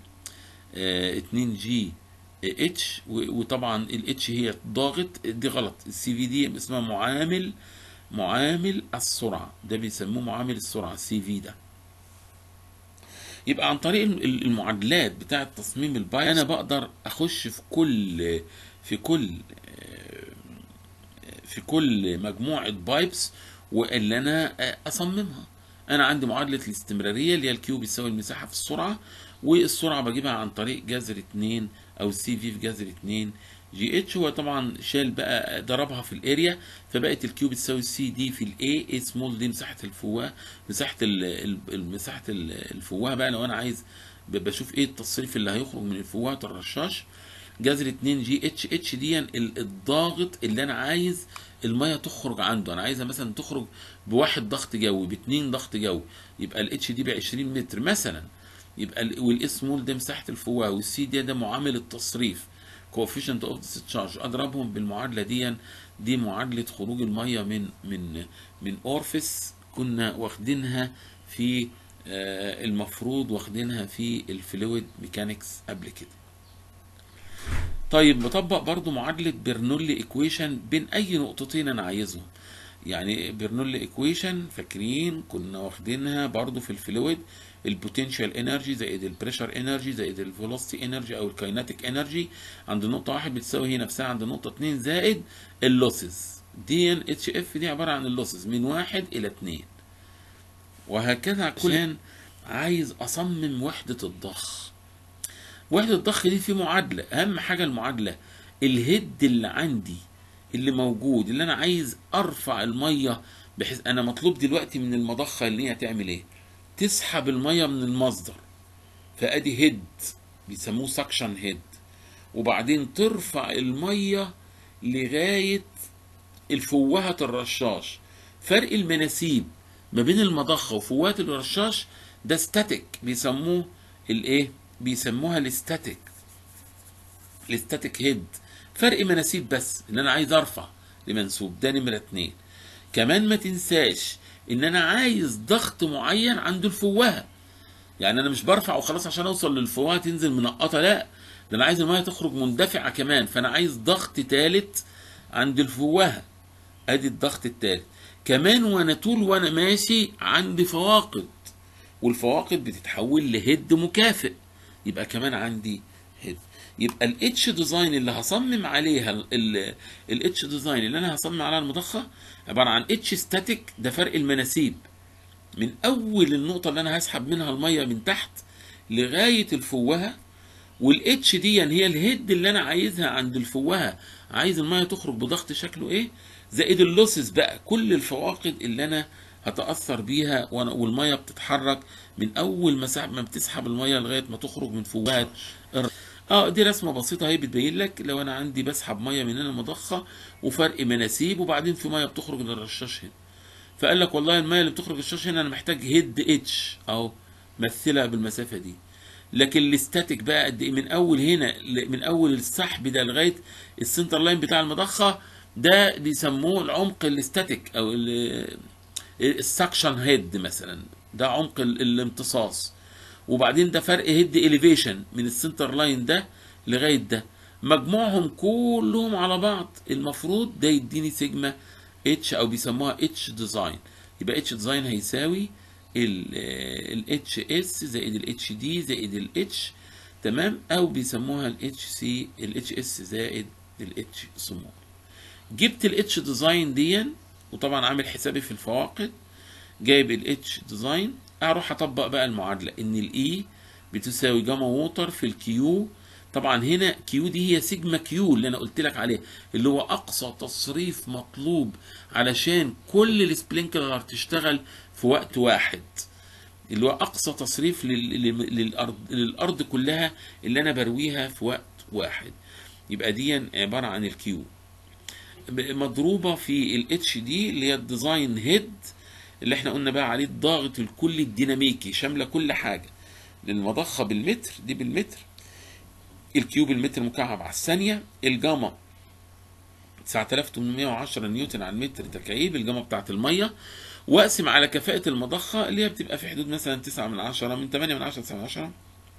2 جي اتش وطبعا الاتش هي ضاغط دي غلط السي في دي اسمها معامل معامل السرعه ده بيسموه معامل السرعه السي في ده يبقى عن طريق المعادلات بتاعه تصميم البايب انا بقدر اخش في كل في كل في كل مجموعه بايبس واللي انا اصممها انا عندي معادله الاستمراريه اللي هي الكيو بيساوي المساحه في السرعه والسرعه بجيبها عن طريق جذر 2 او السي في في جذر 2 جي اتش هو طبعا شال بقى ضربها في الاريا فبقت الكيو بتساوي السي دي في الاي اي سمول دي مساحه الفواه مساحه مساحه الفواه بقى لو انا عايز بشوف ايه التصريف اللي هيخرج من الفواه الرشاش جذر 2 جي اتش اتش دي الضاغط اللي انا عايز الميه تخرج عنده انا عايزها مثلا تخرج بواحد ضغط جوي باتنين ضغط جوي يبقى الاتش دي ب 20 متر مثلا يبقى والاس مول ده مساحه الفواه والسي دي ده معامل التصريف coefficient of discharge اضربهم بالمعادله دي دي معادله خروج الميه من من من اورفيس كنا واخدينها في المفروض واخدينها في الفلويد ميكانكس قبل كده طيب بطبق برضو معادلة برنولي ايكويشن بين اي نقطتين انا عايزهم يعني برنولي ايكويشن فاكرين كنا واخدينها برضو في الفلويد البوتنشال انرجي زائد البريشر انرجي زائد الفيلوسيتي انرجي او الكايناتيك انرجي عند نقطه واحد بتساوي هي نفسها عند نقطه اتنين زائد اللوسز دي ان اتش اف دي عباره عن اللوسز من واحد الى اتنين وهكذا كل عايز اصمم وحده الضخ وحده الضخ دي في معادله اهم حاجه المعادله الهيد اللي عندي اللي موجود اللي انا عايز ارفع الميه بحيث انا مطلوب دلوقتي من المضخه اللي هي تعمل ايه تسحب الميه من المصدر فادي هيد بيسموه سكشن هيد وبعدين ترفع الميه لغايه الفوهة الرشاش فرق المناسيب ما بين المضخه وفوهة الرشاش ده ستاتيك بيسموه الايه بيسموها الاستاتيك الاستاتيك هيد فرق مناسيب بس ان انا عايز ارفع لمنسوب ده نمره اتنين كمان ما تنساش ان انا عايز ضغط معين عند الفوهه يعني انا مش برفع وخلاص عشان اوصل للفوهه تنزل منقطه لا ده انا عايز الميه تخرج مندفعه كمان فانا عايز ضغط ثالث عند الفوهه ادي الضغط الثالث كمان وانا طول وانا ماشي عندي فواقد والفواقد بتتحول لهيد مكافئ يبقى كمان عندي هيد يبقى الاتش ديزاين اللي هصمم عليها الاتش ديزاين اللي انا هصمم عليها المضخه عباره عن اتش ستاتيك ده فرق المناسيب من اول النقطه اللي انا هسحب منها الميه من تحت لغايه الفوهه والاتش دي يعني هي الهيد اللي انا عايزها عند الفوهه عايز الميه تخرج بضغط شكله ايه زائد اللوسز بقى كل الفواقد اللي انا هتاثر بيها وانا والميه بتتحرك من اول ما سحب ما بتسحب الميه لغايه ما تخرج من فوهات اه دي رسمه بسيطه اهي بتبين لك لو انا عندي بسحب ميه من هنا مضخه وفرق مناسيب وبعدين في ميه بتخرج للرشاش هنا فقال لك والله الميه اللي بتخرج للرشاش هنا انا محتاج هيد اتش اهو مثلها بالمسافه دي لكن الاستاتيك بقى قد ايه من اول هنا من اول السحب ده لغايه السنتر لاين بتاع المضخه ده بيسموه العمق الاستاتيك او السكشن هيد مثلا ده عمق الامتصاص وبعدين ده فرق هيد اليفيشن من السنتر لاين ده لغايه ده مجموعهم كلهم على بعض المفروض ده يديني سيجما اتش او بيسموها اتش ديزاين يبقى اتش ديزاين هيساوي الاتش اس زائد الاتش دي زائد الاتش تمام او بيسموها الاتش سي الاتش اس زائد الاتش سمول جبت الاتش ديزاين دي وطبعا عامل حسابي في الفواقد جايب الاتش ديزاين اروح اطبق بقى المعادله ان الاي بتساوي جاما ووتر في الكيو طبعا هنا كيو دي هي سيجما كيو اللي انا قلت لك عليه اللي هو اقصى تصريف مطلوب علشان كل السبلينكلر تشتغل في وقت واحد اللي هو اقصى تصريف للارض للارض كلها اللي انا برويها في وقت واحد يبقى دي عباره عن الكيو مضروبه في الاتش دي اللي هي الديزاين هيد اللي احنا قلنا بقى عليه الضاغط الكلي الديناميكي شامله كل حاجه للمضخه بالمتر دي بالمتر الكيوب المتر مكعب على الثانيه الجاما 9810 نيوتن على المتر تكعيب الجاما بتاعت الميه واقسم على كفاءة المضخة اللي هي بتبقى في حدود مثلا 9 من 10 من 8 من 10 9 من 10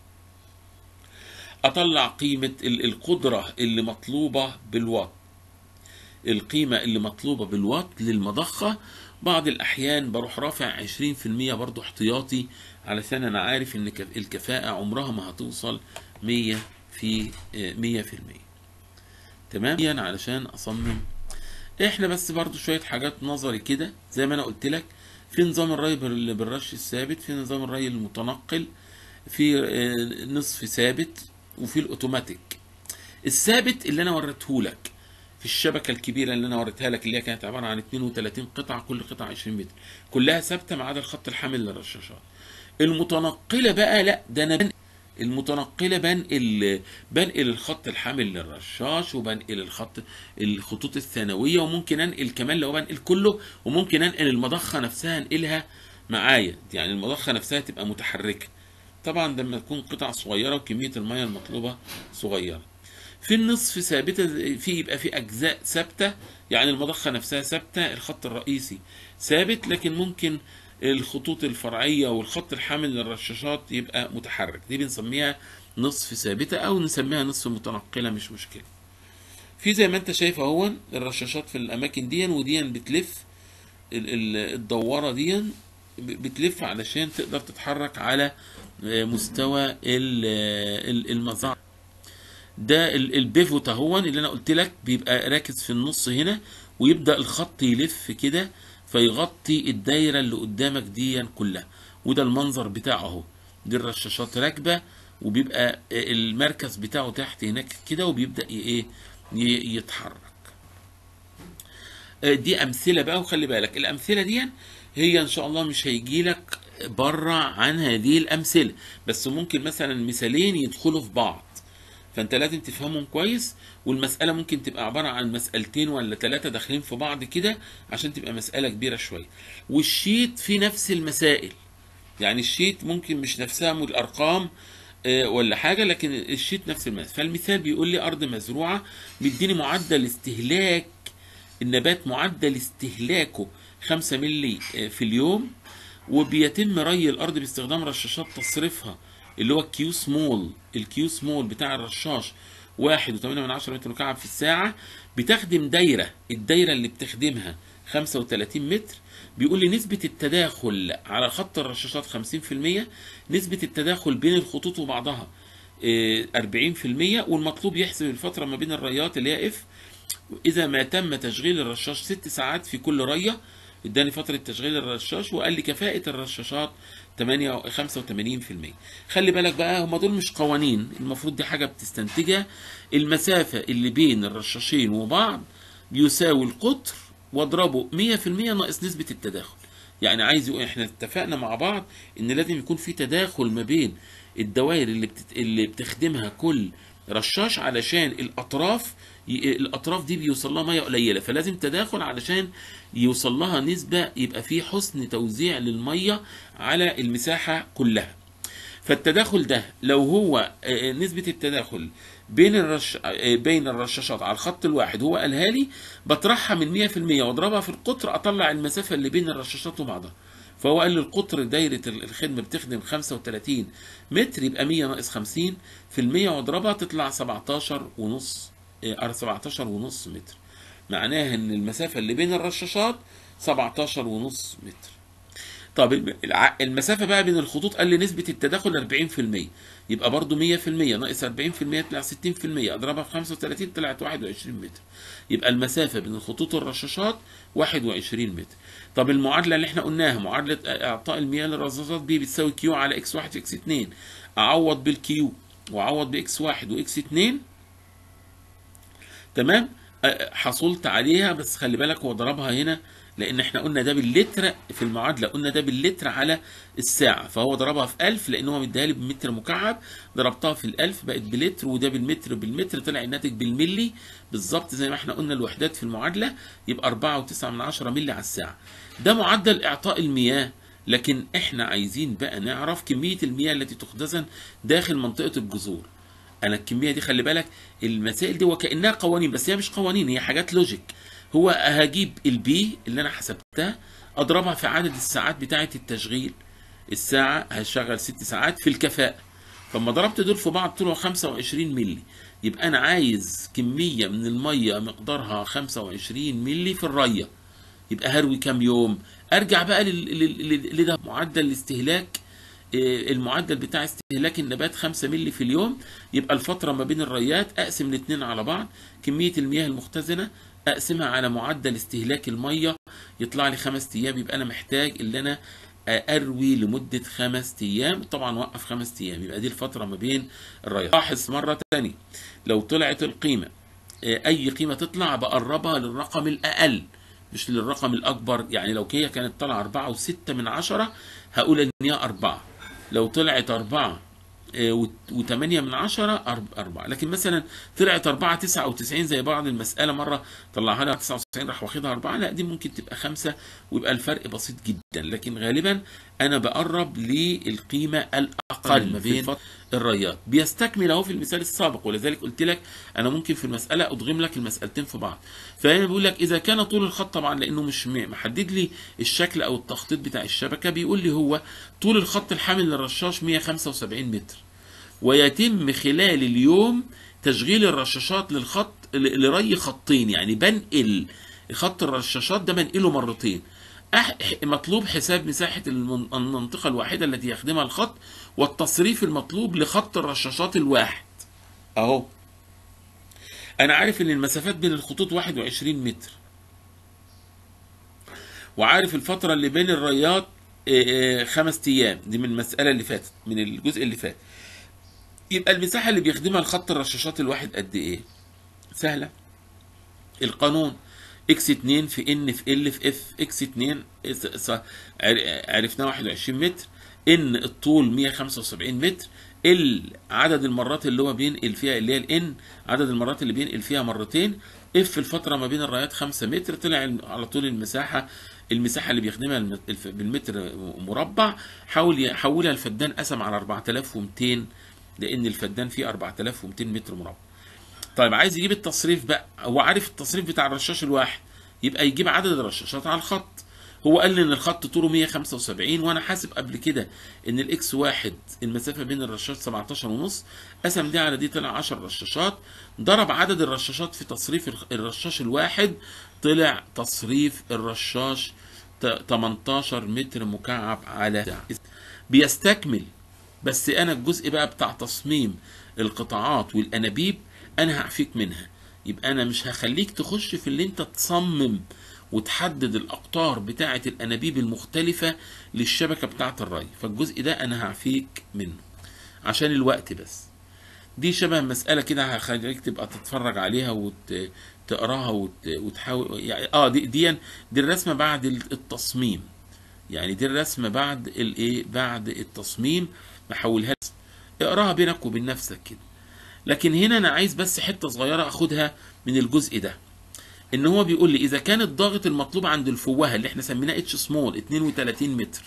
اطلع قيمة القدرة اللي مطلوبة بالوات القيمة اللي مطلوبة بالوات للمضخة بعض الأحيان بروح رافع 20% برضو احتياطي علشان أنا عارف إن الكفاءة عمرها ما هتوصل 100 في 100% تمام علشان أصمم احنا بس برضو شوية حاجات نظري كده زي ما أنا قلت لك في نظام الري بالرش الثابت في نظام الري المتنقل في نصف ثابت وفي الأوتوماتيك الثابت اللي أنا وريته لك في الشبكه الكبيره اللي انا وريتها لك اللي هي كانت عباره عن 32 قطعه كل قطعه 20 متر كلها ثابته ما عدا الخط الحامل للرشاشات المتنقله بقى لا ده انا بنقل المتنقله بنقل بنقل الخط الحامل للرشاش وبنقل الخط الخطوط الثانويه وممكن انقل كمان لو بنقل كله وممكن انقل المضخه نفسها انقلها معايا يعني المضخه نفسها تبقى متحركه طبعا لما تكون قطع صغيره وكميه الميه المطلوبه صغيره في النصف ثابته في يبقى في اجزاء ثابته يعني المضخه نفسها ثابته الخط الرئيسي ثابت لكن ممكن الخطوط الفرعيه والخط الحامل للرشاشات يبقى متحرك دي بنسميها نصف ثابته او نسميها نصف متنقله مش مشكله في زي ما انت شايف اهو الرشاشات في الاماكن دي ودي بتلف ال- ال- الدواره دي ب- بتلف علشان تقدر تتحرك على آه، مستوى ال- ال- المزرعه ده ال- البيفوت اهون اللي انا قلت لك بيبقى راكز في النص هنا ويبدا الخط يلف كده فيغطي الدايره اللي قدامك دي كلها وده المنظر بتاعه اهو دي الرشاشات راكبه وبيبقى المركز بتاعه تحت هناك كده وبيبدا ي- ايه ي- يتحرك آه، دي امثله بقى وخلي بالك الامثله دي هي ان شاء الله مش هيجي لك بره عن هذه الامثله بس ممكن مثلا مثالين يدخلوا في بعض فانت لازم تفهمهم كويس والمساله ممكن تبقى عباره عن مسالتين ولا ثلاثه داخلين في بعض كده عشان تبقى مساله كبيره شويه والشيت فيه نفس المسائل يعني الشيت ممكن مش نفسها من الارقام آه، ولا حاجه لكن الشيت نفس المثال فالمثال بيقول لي ارض مزروعه بيديني معدل استهلاك النبات معدل استهلاكه 5 ملي آه، في اليوم وبيتم ري الارض باستخدام رشاشات تصريفها اللي هو الكيو سمول الكيو سمول بتاع الرشاش واحد وثمانية من عشرة متر مكعب في الساعة بتخدم دايرة الدايرة اللي بتخدمها 35 متر بيقول لي نسبة التداخل على خط الرشاشات 50% نسبة التداخل بين الخطوط وبعضها آه، 40% والمطلوب يحسب الفترة ما بين الريات اللي هي اف إذا ما تم تشغيل الرشاش ست ساعات في كل رية اداني فترة تشغيل الرشاش وقال لي كفاءة الرشاشات 8 85% خلي بالك بقى هم دول مش قوانين المفروض دي حاجة بتستنتجها المسافة اللي بين الرشاشين وبعض بيساوي القطر واضربه 100% ناقص نسبة التداخل يعني عايز يقول احنا اتفقنا مع بعض ان لازم يكون في تداخل ما بين الدوائر اللي بتت... اللي بتخدمها كل رشاش علشان الاطراف ي... الاطراف دي بيوصل لها ميه قليله فلازم تداخل علشان يوصل لها نسبه يبقى في حسن توزيع للميه على المساحه كلها فالتداخل ده لو هو آه، نسبة التداخل بين الرش آه، بين الرشاشات على الخط الواحد هو قالها لي بطرحها من 100% واضربها في القطر اطلع المسافة اللي بين الرشاشات وبعضها فهو قال لي القطر دايرة الخدمة بتخدم 35 متر يبقى 100 ناقص 50 في المية واضربها تطلع 17 ونص آه، 17 ونص متر معناها ان المسافة اللي بين الرشاشات 17 ونص متر طب الم- الع- المسافة بقى بين الخطوط قال لي نسبة التداخل 40% يبقى برضو 100% ناقص 40% طلع 60% اضربها في 35 طلعت 21 متر يبقى المسافة بين الخطوط الرشاشات 21 متر طب المعادلة اللي احنا قلناها معادلة اعطاء المياه للرصاصات بي بتساوي كيو على اكس 1 في اكس 2 اعوض بالكيو واعوض باكس 1 واكس 2 تمام أه، حصلت عليها بس خلي بالك هو ضربها هنا لان احنا قلنا ده باللتر في المعادله قلنا ده باللتر على الساعه فهو ضربها في 1000 لان هو مديها لي بمتر مكعب ضربتها في ال1000 بقت بلتر وده بالمتر بالمتر طلع الناتج بالملي بالظبط زي ما احنا قلنا الوحدات في المعادله يبقى 4.9 من 10 ملي على الساعه ده معدل اعطاء المياه لكن احنا عايزين بقى نعرف كميه المياه التي تخزن داخل منطقه الجذور انا الكميه دي خلي بالك المسائل دي وكانها قوانين بس هي مش قوانين هي حاجات لوجيك هو هجيب البي اللي انا حسبتها اضربها في عدد الساعات بتاعه التشغيل الساعه هشغل ست ساعات في الكفاءه فلما ضربت دول في بعض طلعوا 25 ملي يبقى انا عايز كميه من الميه مقدارها 25 ملي في الريه يبقى هروي كام يوم ارجع بقى لل- لل- لل- لده معدل الاستهلاك آه، المعدل بتاع استهلاك النبات 5 ملي في اليوم يبقى الفترة ما بين الريات أقسم الاثنين على بعض كمية المياه المختزنة أقسمها على معدل استهلاك المية يطلع لي خمس أيام يبقى أنا محتاج اللي أنا أروي لمدة خمس أيام طبعا وقف خمس أيام يبقى دي الفترة ما بين الريات لاحظ مرة تانية لو طلعت القيمة آه، أي قيمة تطلع بقربها للرقم الأقل مش للرقم الأكبر يعني لو هي كانت طالعة أربعة وستة من عشرة هقول إن هي أربعة لو طلعت أربعة آه، وت- وتمانية من عشرة أرب- أربعة لكن مثلا طلعت أربعة تسعة وتسعين زي بعض المسألة مرة طلعها لها تسعة وتسعين راح واخدها أربعة لا دي ممكن تبقى خمسة ويبقى الفرق بسيط جدا لكن غالبا أنا بقرب للقيمة الأقل ما بين الرياض بيستكمل اهو في المثال السابق ولذلك قلت لك انا ممكن في المساله ادغم لك المسالتين في بعض فهنا بيقول لك اذا كان طول الخط طبعا لانه مش م- محدد لي الشكل او التخطيط بتاع الشبكه بيقول لي هو طول الخط الحامل للرشاش 175 متر ويتم خلال اليوم تشغيل الرشاشات للخط ل- لري خطين يعني بنقل خط الرشاشات ده بنقله مرتين أح- مطلوب حساب مساحة المن- المنطقة الواحدة التي يخدمها الخط والتصريف المطلوب لخط الرشاشات الواحد اهو انا عارف ان المسافات بين الخطوط 21 متر وعارف الفترة اللي بين الريات آه، آه، خمس ايام دي من المسألة اللي فاتت من الجزء اللي فات يبقى المساحة اللي بيخدمها الخط الرشاشات الواحد قد ايه سهلة القانون اكس 2 في ان في ال في اف اكس 2 س- س- عر- عرفناه 21 متر ان الطول 175 متر ال عدد المرات اللي هو بينقل فيها اللي هي الان عدد المرات اللي بينقل فيها مرتين اف الفتره ما بين الرايات 5 متر طلع الم- على طول المساحه المساحه اللي بيخدمها الم- الف- بالمتر مربع حاول يحولها الفدان قسم على 4200 لان الفدان فيه 4200 متر مربع طيب عايز يجيب التصريف بقى هو عارف التصريف بتاع الرشاش الواحد يبقى يجيب عدد الرشاشات على الخط هو قال لي ان الخط طوله 175 وانا حاسب قبل كده ان الاكس واحد المسافه بين الرشاش 17 ونص قسم دي على دي طلع 10 رشاشات ضرب عدد الرشاشات في تصريف الر- الرشاش الواحد طلع تصريف الرشاش ت- 18 متر مكعب على ساعة. بيستكمل بس انا الجزء بقى بتاع تصميم القطاعات والانابيب انا هعفيك منها يبقى انا مش هخليك تخش في اللي انت تصمم وتحدد الاقطار بتاعه الانابيب المختلفه للشبكه بتاعه الري فالجزء ده انا هعفيك منه عشان الوقت بس دي شبه مسألة كده هخليك تبقى تتفرج عليها وتقراها وت... وتحاول يعني اه دي دي دي الرسمة بعد التصميم يعني دي الرسمة بعد الايه بعد التصميم بحولها اقراها بينك وبين نفسك كده لكن هنا انا عايز بس حتة صغيرة اخدها من الجزء ده ان هو بيقول لي اذا كان الضغط المطلوب عند الفوهة اللي احنا سميناه اتش سمول 32 متر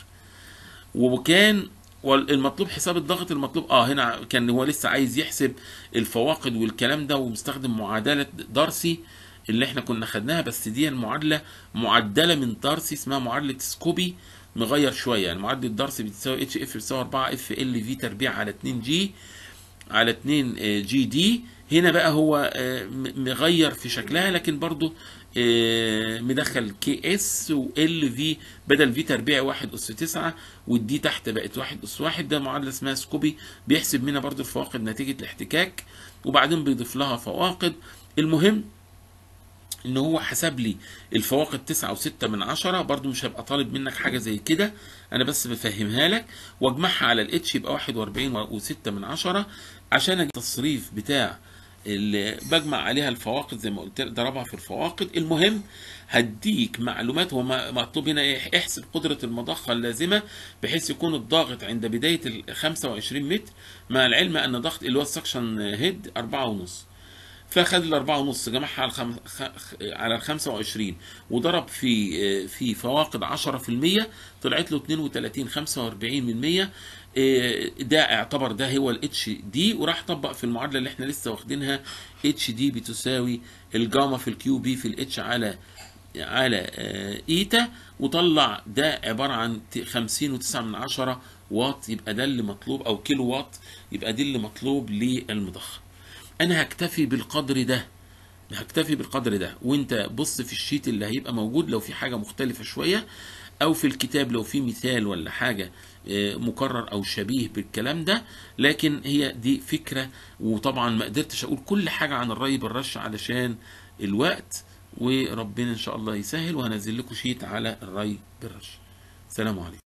وكان والمطلوب حساب الضغط المطلوب اه هنا كان هو لسه عايز يحسب الفواقد والكلام ده ومستخدم معادلة دارسي اللي احنا كنا خدناها بس دي المعادلة معدلة من دارسي اسمها معادلة سكوبي مغير شوية يعني معادلة دارسي بتساوي اتش اف بتساوي 4 اف ال في تربيع على 2 جي على 2 جي دي هنا بقى هو آه، م- مغير في شكلها لكن برضو آه، مدخل كي اس وال في بدل في تربيع 1 اس 9 والدي تحت بقت 1 اس 1 ده معادله اسمها سكوبي بيحسب منها برضو الفواقد نتيجه الاحتكاك وبعدين بيضيف لها فواقد المهم ان هو حسب لي الفواقد تسعة وستة من عشرة برضو مش هبقى طالب منك حاجة زي كده انا بس بفهمها لك واجمعها على الاتش يبقى واحد واربعين وستة من عشرة عشان اجيب التصريف بتاع اللي بجمع عليها الفواقد زي ما قلت لك ضربها في الفواقد المهم هديك معلومات هو ما- مطلوب هنا ايه احسب قدرة المضخة اللازمة بحيث يكون الضاغط عند بداية ال 25 متر مع العلم ان ضغط اللي هو السكشن هيد أربعة ونص فخد الأربعة ونص جمعها على الخم... خ... خ- على الخمسة وعشرين وضرب في في فواقد عشرة في المية طلعت له اتنين وتلاتين خمسة وأربعين من مية إيه، ده اعتبر ده هو الاتش دي وراح طبق في المعادلة اللي احنا لسه واخدينها اتش دي بتساوي الجاما في الكيو بي في الاتش على على آه، ايتا وطلع ده عبارة عن ت- خمسين وتسعة من عشرة واط يبقى ده اللي مطلوب او كيلو واط يبقى دي اللي مطلوب للمضخة انا هكتفي بالقدر ده هكتفي بالقدر ده وانت بص في الشيت اللي هيبقى موجود لو في حاجة مختلفة شوية او في الكتاب لو في مثال ولا حاجة آه، مكرر او شبيه بالكلام ده لكن هي دي فكرة وطبعا ما قدرتش اقول كل حاجة عن الري بالرش علشان الوقت وربنا ان شاء الله يسهل وهنزل لكم شيت على الري بالرش سلام عليكم